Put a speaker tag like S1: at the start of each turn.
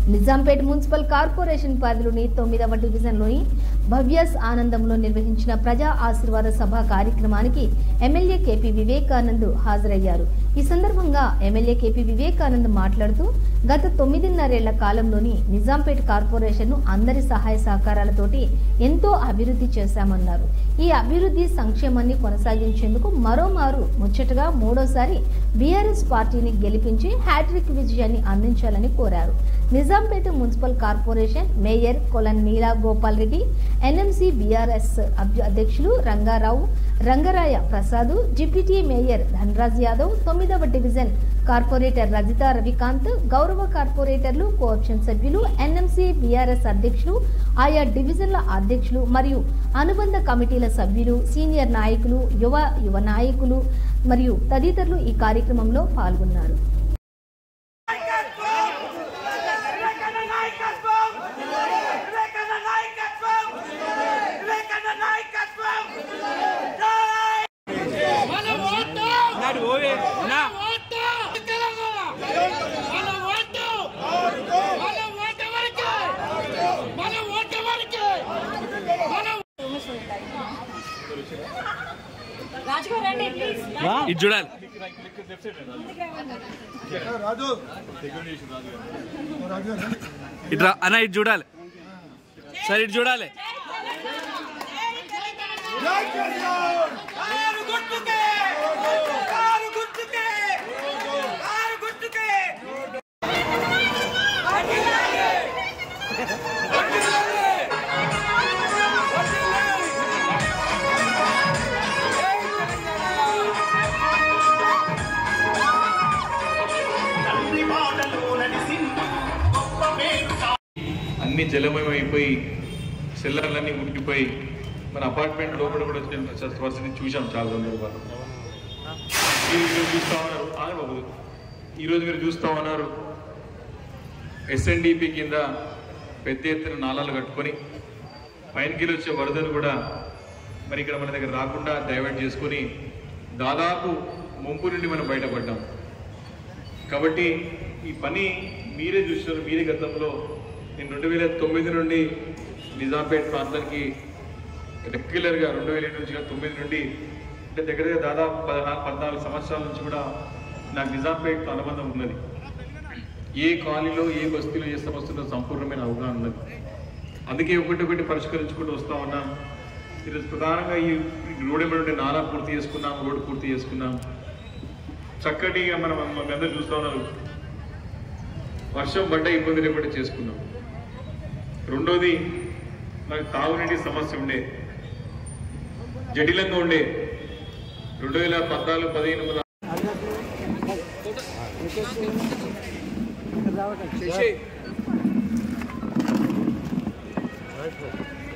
S1: Nizampet municipal corporation పరిధిలోని తొమ్మిదవ డివిజన్లోని భవ్యస్ ఆనందంలో నిర్వహించిన ప్రజా ఆశీర్వాద సభ కార్యక్రమానికి ఎమ్మెల్యే కేపీ వివేకానంద్ హాజరయ్యారు ఈ సందర్భంగా ఎమ్మెల్యే కేపీ వివేకానంద్ మాట్లాడుతూ గత తొమ్మిదిన్నరేళ్ల కాలంలోని నిజాంపేట్ కార్పొరేషన్ ను అందరి సహాయ సహకారాలతోటి ఎంతో అభివృద్ధి చేశామన్నారు ఈ అభివృద్ధి సంక్షేమాన్ని కొనసాగించేందుకు మరోమారు ముచ్చటగా మూడోసారి బీఆర్ఎస్ పార్టీని గెలిపించి హ్యాట్రిక్ విజయాన్ని అందించాలని కోరారు Nizampet municipal corporation mayor Kolan Neela Gopal Reddy NMC BRS అధ్యక్షులు రంగారావు రంగరాయ ప్రసాద్ డిప్యూటీ మేయర్ ధనరాజ్ యాదవ్ తొమ్మిదవ డివిజన్ కార్పొరేటర్ రజిత రవికాంత్ గౌరవ కార్పొరేటర్లు కోఆప్షన్ సభ్యులు ఎన్ఎంసీ బీఆర్ఎస్ అధ్యక్షులు ఆయా డివిజన్ల అధ్యక్షులు మరియు అనుబంధ కమిటీల సభ్యులు సీనియర్ నాయకులు యువ యువ నాయకులు మరియు తదితరులు ఈ కార్యక్రమంలో పాల్గొన్నారు
S2: వివేకానంద నాయకత్వం వివేకానంద నాయకత్వం వివేకానంద నాయకత్వం
S3: మన ఓటు
S4: నాడు ఓవే నా
S3: ఓటు తెలంగాణ మన ఓటు మన ఓటు వరకే మన ఓటు వరకే మన
S5: రాజుగారు రండి ప్లీజ్
S4: ఇది చూడాలి
S6: రాజు రాజు
S4: ఇట్రా అన్న ఇది చూడాలి సరే ఇటు చూడాలి
S2: కారు గుర్తుకే కారు గుర్తుకే కారు గుర్తుకే
S7: అన్ని జలమయమైపోయి సెల్లర్లన్నీ ఉడికిపోయి మన అపార్ట్మెంట్ లోపల కూడా వచ్చిన పరిస్థితి చూసాం చాలా సందర్భాలు మీరు మీరు చూస్తా ఉన్నారు ఆగండి బాబు ఈరోజు మీరు చూస్తా ఉన్నారు ఎస్ఎన్డిపి కింద పెద్ద ఎత్తున నాలాలు కట్టుకొని పైనకి వచ్చే వరదలు కూడా మరి ఇక్కడ మన దగ్గర రాకుండా డైవర్ట్ చేసుకొని దాదాపు ముంపు నుండి మనం బయటపడ్డాం కాబట్టి ఈ పని మీరే చూస్తున్నారు మీరే గతంలో నేను రెండు వేల తొమ్మిది నుండి నిజాంపేట్ ప్రాంతానికి రెగ్యులర్గా రెండు వేల ఏడు నుంచి కాదు, తొమ్మిది నుండి అంటే దగ్గర దగ్గర దాదాపు పదహారు పద్నాలుగు సంవత్సరాల నుంచి కూడా నాకు నిజాంపేట్తో అనుబంధం ఉన్నది ఏ కాలనీలో ఏ బస్తీలో ఏ సమస్యలో సంపూర్ణమైన అవగాహన ఉన్నది అందుకే ఒకటి ఒకటి పరిష్కరించుకుంటూ వస్తా ఉన్నాం ఈరోజు ప్రధానంగా ఈ రోడ్ ఏమంటే నాలా పూర్తి చేసుకున్నాం రోడ్డు పూర్తి చేసుకున్నాం చక్కటిగా మనం మన అందరూ చూస్తా ఉన్నారు వర్షం పడ్డ ఇబ్బంది లేకుండా చేసుకున్నాం రెండోది మనకి తాగునీటి సమస్య ఉండే జటిలంగా ఉండే రెండు వేల పద్నాలుగు పదిహేను వందల